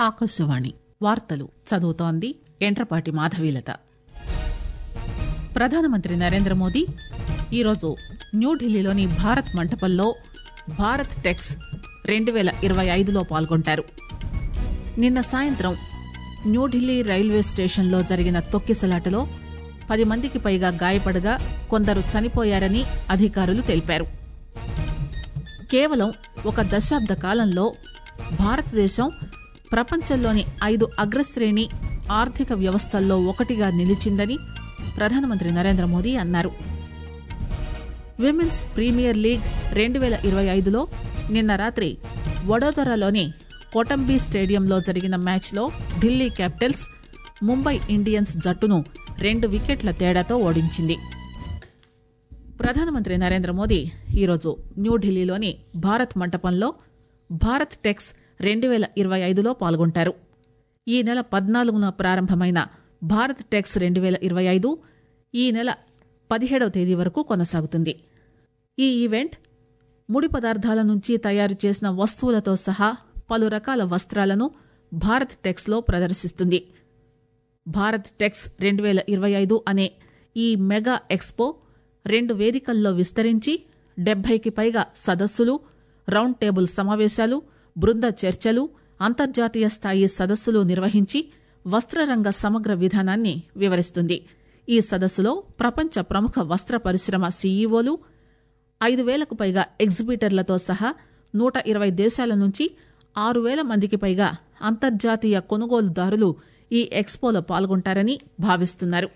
ఆకాశవాణి వార్తలు చదువుతోంది ఎంట్రపాటి మాధవీలత ప్రధానమంత్రి నరేంద్ర మోదీ ఈరోజు న్యూఢిల్లీలోని భారత్ మంటపంలో భారత్ టెక్స్ రెండు పేల ఇరవై ఐదులో పాల్గొంటారు నిన్న సాయంత్రం న్యూఢిల్లీ రైల్వే స్టేషన్లో జరిగిన తొక్కిసలాటలో పది మందికి పైగా గాయపడగా కొందరు చనిపోయారని అధికారులు తెలిపారు కేవలం ఒక దశాబ్ద కాలంలో భారతదేశం ప్రపంచంలోని ఐదు అగ్రశ్రేణి ఆర్థిక వ్యవస్థల్లో ఒకటిగా నిలిచిందని ప్రధానమంత్రి నరేంద్ర మోదీ అన్నారు విమెన్స్ ప్రీమియర్ లీగ్ రెండు పేల ఇరవై ఐదులో నిన్న రాత్రి వడోదరాలోని కోటంబీ స్టేడియంలో జరిగిన మ్యాచ్లో ఢిల్లీ క్యాపిటల్స్ ముంబై ఇండియన్స్ జట్టును రెండు వికెట్ల తేడాతో ఓడించింది ప్రధానమంత్రి నరేంద్ర మోదీ ఈరోజు న్యూఢిల్లీలోని భారత్ మంటపంలో భారత్ టెక్స్ రెండు పేల ఇరవై ఐదులో పాల్గొంటారు ఈ నెల పద్నాలుగున ప్రారంభమైన భారత్ టెక్స్ రెండు పేల ఇరవై ఐదు ఈ నెల పదిహేడవ తేదీ వరకు కొనసాగుతుంది ఈ ఈవెంట్ ముడి పదార్థాల నుంచి తయారు చేసిన వస్తువులతో సహా పలు రకాల వస్త్రాలను భారత్ టెక్స్లో ప్రదర్శిస్తుంది భారత్ టెక్స్ రెండు పేల ఇరవై ఐదు అనే ఈ మెగా ఎక్స్పో రెండు వేదికల్లో విస్తరించి డెబ్బైకి పైగా సదస్సులు రౌండ్ టేబుల్ సమావేశాలు బృంద చర్చలు అంతర్జాతీయ స్థాయి సదస్సులు నిర్వహించి వస్త్రరంగ సమగ్ర విధానాన్ని వివరిస్తుంది ఈ సదస్సులో ప్రపంచ ప్రముఖ వస్త్ర పరిశ్రమ సీఈఓలు ఐదు వేలకు పైగా ఎగ్జిబిటర్లతో సహా నూట ఇరవై దేశాల నుంచి ఆరు వేల మందికి పైగా అంతర్జాతీయ కొనుగోలుదారులు ఈ ఎక్స్పోలో పాల్గొంటారని భావిస్తున్నారు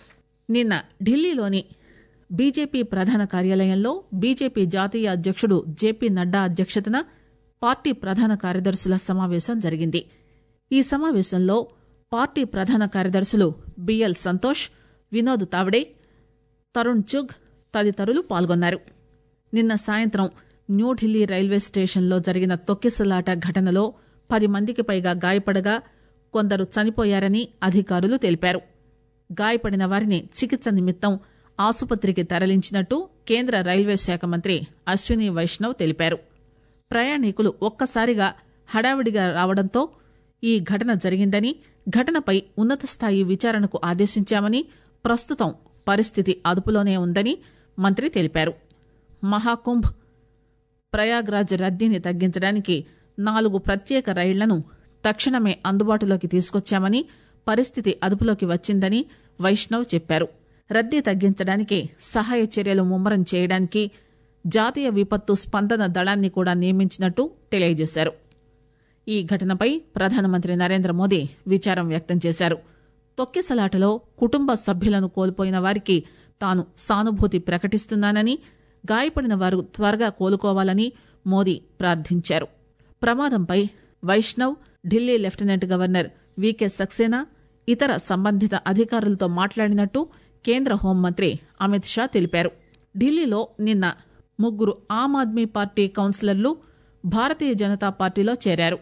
నిన్న ఢిల్లీలోని బీజేపీ ప్రధాన కార్యాలయంలో బీజేపీ జాతీయ అధ్యక్షుడు జేపీ నడ్డా అధ్యక్షతన పార్టీ ప్రధాన కార్యదర్శుల సమావేశం జరిగింది ఈ సమావేశంలో పార్టీ ప్రధాన కార్యదర్శులు బిఎల్ సంతోష్ వినోద్ తావడే తరుణ్ చుగ్ తదితరులు పాల్గొన్నారు నిన్న సాయంత్రం న్యూఢిల్లీ రైల్వే స్టేషన్లో జరిగిన తొక్కిసలాట ఘటనలో పది మందికి పైగా గాయపడగా కొందరు చనిపోయారని అధికారులు తెలిపారు గాయపడిన వారిని చికిత్స నిమిత్తం ఆసుపత్రికి తరలించినట్టు కేంద్ర రైల్వే శాఖ మంత్రి అశ్విని వైష్ణవ్ తెలిపారు ప్రయాణికులు ఒక్కసారిగా హడావిడిగా రావడంతో ఈ ఘటన జరిగిందని ఘటనపై ఉన్నత స్థాయి విచారణకు ఆదేశించామని ప్రస్తుతం పరిస్థితి అదుపులోనే ఉందని మంత్రి తెలిపారు మహాకుంభ్ ప్రయాగ్రాజ్ రద్దీని తగ్గించడానికి నాలుగు ప్రత్యేక రైళ్లను తక్షణమే అందుబాటులోకి తీసుకొచ్చామని పరిస్థితి అదుపులోకి వచ్చిందని వైష్ణవ్ చెప్పారు రద్దీ తగ్గించడానికి సహాయ చర్యలు ముమ్మరం చేయడానికి జాతీయ విపత్తు స్పందన దళాన్ని కూడా నియమించినట్టు తెలియజేశారు ఈ ఘటనపై ప్రధానమంత్రి నరేంద్ర మోదీ విచారం వ్యక్తం చేశారు తొక్కిసలాటలో కుటుంబ సభ్యులను కోల్పోయిన వారికి తాను సానుభూతి ప్రకటిస్తున్నానని గాయపడిన వారు త్వరగా కోలుకోవాలని మోదీ ప్రార్థించారు ప్రమాదంపై Vaishnaw Delhi lieutenant governor V K Saxena ఇతర సంబంధిత అధికారులతో మాట్లాడినట్టు కేంద్ర హోంమంత్రి అమిత్ షా తెలిపారు ఢిల్లీలో నిన్న ముగ్గురు ఆమ్ ఆద్మీ పార్టీ కౌన్సిలర్లు భారతీయ జనతా పార్టీలో చేరారు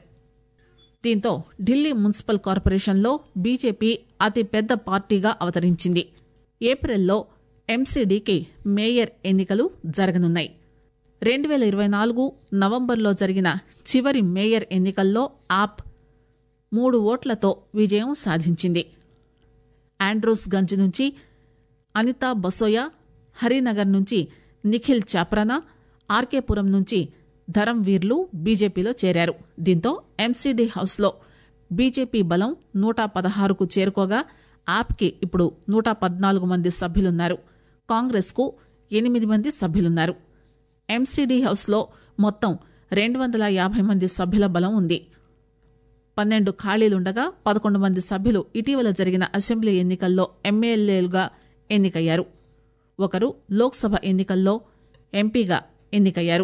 దీంతో ఢిల్లీ మున్సిపల్ కార్పొరేషన్లో బీజేపీ అతి పెద్ద పార్టీగా అవతరించింది ఏప్రిల్లో ఎంసీడీకి మేయర్ ఎన్నికలు జరగనున్నాయి రెండు వేల ఇరవై నాలుగు నవంబర్లో జరిగిన చివరి మేయర్ ఎన్నికల్లో ఆప్ మూడు ఓట్లతో విజయం సాధించింది ఆండ్రూస్ గంజ్ నుంచి అనితా బసోయా హరినగర్ నుంచి నిఖిల్ చాప్రానా ఆర్కేపురం నుంచి ధరంవీర్లు బీజేపీలో చేరారు దీంతో ఎంసీడీ హౌస్లో బీజేపీ బలం నూట పదహారుకు చేరుకోగా ఆప్కి ఇప్పుడు నూట పద్నాలుగు మంది సభ్యులున్నారు కాంగ్రెస్కు ఎనిమిది మంది సభ్యులున్నారు ఎంసీడీ హౌస్లో మొత్తం రెండు వందల యాభై మంది సభ్యుల బలం ఉంది పన్నెండు ఖాళీలుండగా పదకొండు మంది సభ్యులు ఇటీవల జరిగిన అసెంబ్లీ ఎన్నికల్లో ఎమ్మెల్యేలుగా ఎన్నికయ్యారు ఒకరు లోక్సభ ఎన్నికల్లో ఎంపీగా ఎన్నికయ్యారు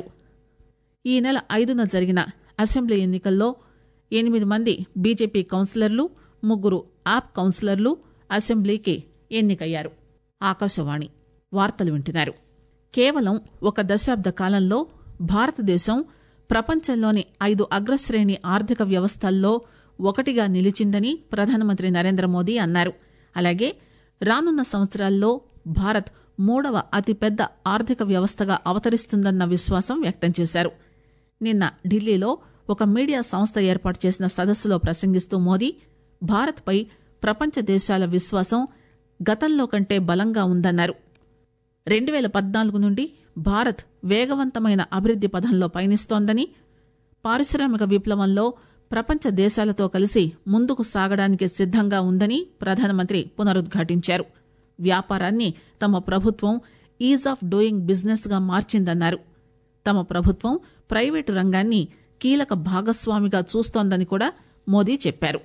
ఈ నెల ఐదున జరిగిన అసెంబ్లీ ఎన్నికల్లో ఎనిమిది మంది బీజేపీ కౌన్సిలర్లు ముగ్గురు ఆప్ కౌన్సిలర్లు అసెంబ్లీకి ఎన్నికయ్యారు ఆకాశవాణి వార్తలు వింటున్నారు కేవలం ఒక దశాబ్ద కాలంలో భారతదేశం ప్రపంచంలోని ఐదు అగ్రశ్రేణి ఆర్థిక వ్యవస్థల్లో ఒకటిగా నిలిచిందని ప్రధానమంత్రి నరేంద్ర మోదీ అన్నారు అలాగే రానున్న సంవత్సరాల్లో భారత్ మూడవ అతిపెద్ద ఆర్థిక వ్యవస్థగా అవతరిస్తుందన్న విశ్వాసం వ్యక్తం చేశారు నిన్న ఢిల్లీలో ఒక మీడియా సంస్థ ఏర్పాటు చేసిన సదస్సులో ప్రసంగిస్తూ మోదీ భారత్పై ప్రపంచ దేశాల విశ్వాసం గతంలో కంటే బలంగా ఉందన్నారు రెండు వేల పద్నాలుగు నుండి భారత్ వేగవంతమైన అభివృద్ది పథంలో పయనిస్తోందని పారిశ్రామిక విప్లవంలో ప్రపంచ దేశాలతో కలిసి ముందుకు సాగడానికి సిద్దంగా ఉందని ప్రధానమంత్రి పునరుద్ఘాటించారు వ్యాపారాన్ని తమ ప్రభుత్వం ఈజ్ ఆఫ్ డూయింగ్ బిజినెస్ గా మార్చిందన్నారు తమ ప్రభుత్వం ప్రైవేటు రంగాన్ని కీలక భాగస్వామిగా చూస్తోందని కూడా మోదీ చెప్పారు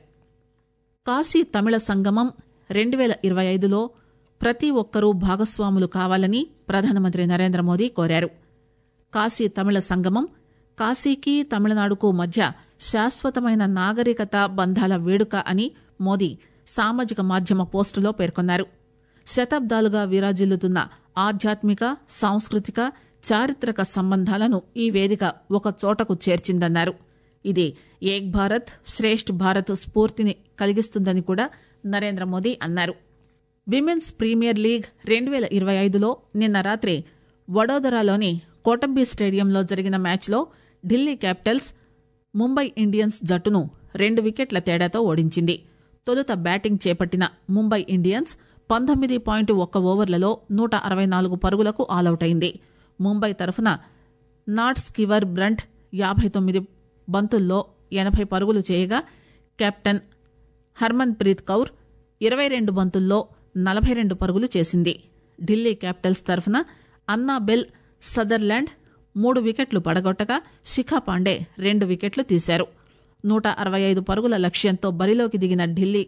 కాశీ తమిళ సంగమం రెండు వేల ఇరవై ఐదులో ప్రతి ఒక్కరూ భాగస్వాములు కావాలని ప్రధానమంత్రి నరేంద్ర మోదీ కోరారు కాశీ తమిళ సంగమం కాశీకి తమిళనాడుకు మధ్య శాశ్వతమైన నాగరికత బంధాల వేడుక అని మోదీ సామాజిక మాధ్యమ పోస్టులో పేర్కొన్నారు శతాబ్దాలుగా విరాజిల్లుతున్న ఆధ్యాత్మిక సాంస్కృతిక చారిత్రక సంబంధాలను ఈ వేదిక ఒక చోటకు చేర్చిందన్నారు ఇది ఏక్ భారత్ శ్రేష్ఠ్ భారత్ స్ఫూర్తిని కలిగిస్తుందని కూడా నరేంద్ర మోదీ అన్నారు విమెన్స్ ప్రీమియర్ లీగ్ రెండు వేల ఇరవై ఐదులో నిన్న రాత్రి వడోదరాలోని కోటంబీ స్టేడియంలో జరిగిన మ్యాచ్లో ఢిల్లీ క్యాపిటల్స్ ముంబై ఇండియన్స్ జట్టును రెండు వికెట్ల తేడాతో ఓడించింది తొలుత బ్యాటింగ్ చేపట్టిన ముంబై ఇండియన్స్ పంతొమ్మిది పాయింట్ ఒక్క ఓవర్లలో నూట అరవై నాలుగు పరుగులకు ఆలౌట్ అయింది ముంబై తరఫున నాట్ స్కివర్ బ్రంట్ యాభై తొమ్మిది బంతుల్లో ఎనభై పరుగులు చేయగా కెప్టెన్ హర్మన్ ప్రీత్ కౌర్ ఇరవై రెండు బంతుల్లో నలభై రెండు పరుగులు చేసింది ఢిల్లీ క్యాపిటల్స్ తరఫున అన్నాబెల్ సదర్లాండ్ మూడు వికెట్లు పడగొట్టగా శిఖా పాండే రెండు వికెట్లు తీశారు నూట అరవై ఐదు పరుగుల లక్ష్యంతో బరిలోకి దిగిన ఢిల్లీ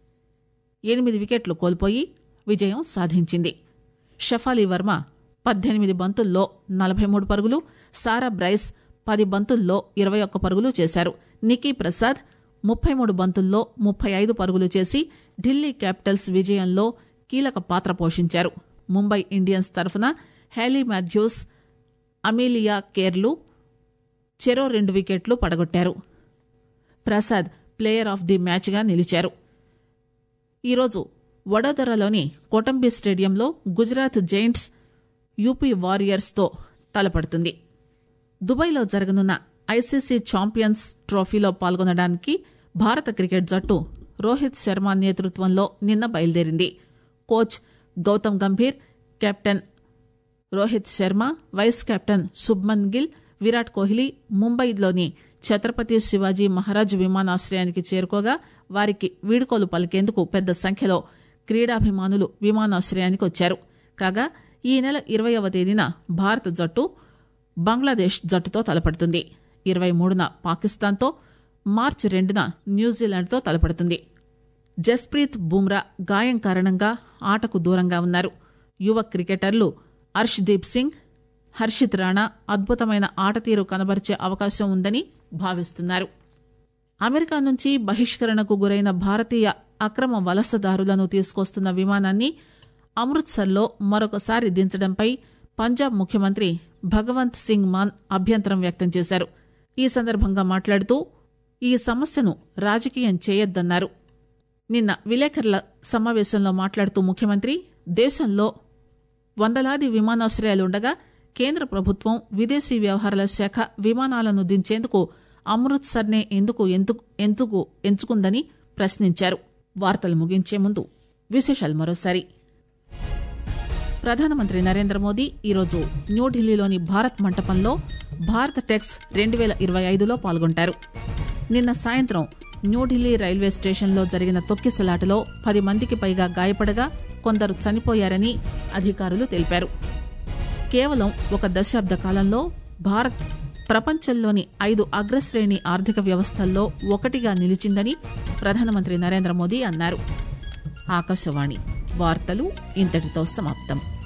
ఎనిమిది వికెట్లు కోల్పోయి విజయం సాధించింది షఫాలి వర్మ పద్దెనిమిది బంతుల్లో నలభై మూడు పరుగులు సారా బ్రైస్ పది బంతుల్లో ఇరవై ఒక్క పరుగులు చేశారు నికీ ప్రసాద్ ముప్పై మూడు బంతుల్లో ముప్పై ఐదు పరుగులు చేసి ఢిల్లీ క్యాపిటల్స్ విజయంలో కీలక పాత్ర పోషించారు ముంబై ఇండియన్స్ తరఫున హ్యాలీ మాథ్యూస్ అమీలియా కేర్లు చెరో రెండు వికెట్లు పడగొట్టారు ప్రసాద్ ప్లేయర్ ఆఫ్ ది మ్యాచ్గా నిలిచారు ఈరోజు వడోదరలోని కోటంబి స్టేడియంలో గుజరాత్ జైంట్స్ యూపీ వారియర్స్తో తలపడుతుంది దుబాయ్లో జరగనున్న ఐసీసీ ఛాంపియన్స్ ట్రోఫీలో పాల్గొనడానికి భారత క్రికెట్ జట్టు రోహిత్ శర్మ నేతృత్వంలో నిన్న బయలుదేరింది coach Gautam Gambhir captain Rohit Sharma vice captain Shubman Gill Virat Kohli ముంబైలోని ఛత్రపతి శివాజీ మహారాజ్ విమానాశ్రయానికి చేరుకోగా వారికి వీడుకోలు పలికేందుకు పెద్ద సంఖ్యలో క్రీడాభిమానులు విమానాశ్రయానికి వచ్చారు కాగా ఈ నెల ఇరవయవ తేదీన భారత జట్టు బంగ్లాదేశ్ జట్టుతో తలపడుతుంది ఇరవై మూడున పాకిస్తాన్తో మార్చి రెండున న్యూజిలాండ్తో తలపడుతుంది జస్ప్రీత్ బుమ్రా గాయం కారణంగా ఆటకు దూరంగా ఉన్నారు యువ క్రికెటర్లు అర్ష్దీప్ సింగ్ హర్షిత్ రాణా అద్భుతమైన ఆటతీరు కనబరిచే అవకాశం ఉందని భావిస్తున్నారు అమెరికా నుంచి బహిష్కరణకు గురైన భారతీయ అక్రమ వలసదారులను తీసుకొస్తున్న విమానాన్ని అమృత్సర్లో మరొకసారి దించడంపై పంజాబ్ ముఖ్యమంత్రి భగవంత్ సింగ్ మాన్ అభ్యంతరం వ్యక్తం చేశారు ఈ సందర్భంగా మాట్లాడుతూ ఈ సమస్యను రాజకీయం చేయొద్దన్నారు నిన్న విలేకరుల సమావేశంలో మాట్లాడుతూ ముఖ్యమంత్రి దేశంలో వందలాది విమానాశ్రయాలుండగా కేంద్ర ప్రభుత్వం విదేశీ వ్యవహారాల శాఖ విమానాలను దించేందుకు అమృత్సర్నే ఎందుకు ఎందుకు ఎందుకు ఎంచుకుందని ప్రశ్నించారు వార్తలు ముగించే ముందు విశేషాలు మరోసారి ప్రధానమంత్రి నరేంద్ర మోదీ ఈరోజు న్యూఢిల్లీలోని భారత్ మంటపంలో భారత్ టెక్స్ రెండు వేల ఇరవై ఐదులో పాల్గొంటారు నిన్న సాయంత్రం న్యూఢిల్లీ రైల్వే స్టేషన్లో జరిగిన తొక్కిసలాటలో పది మందికి పైగా గాయపడగా కొందరు చనిపోయారని అధికారులు తెలిపారు కేవలం ఒక దశాబ్ద కాలంలో భారత్ ప్రపంచంలోని ఐదు అగ్రశ్రేణి ఆర్థిక వ్యవస్థల్లో ఒకటిగా నిలిచిందని ప్రధానమంత్రి నరేంద్ర మోదీ అన్నారు ఆకాశవాణి వార్తలు ఇంతటితో సమాప్తం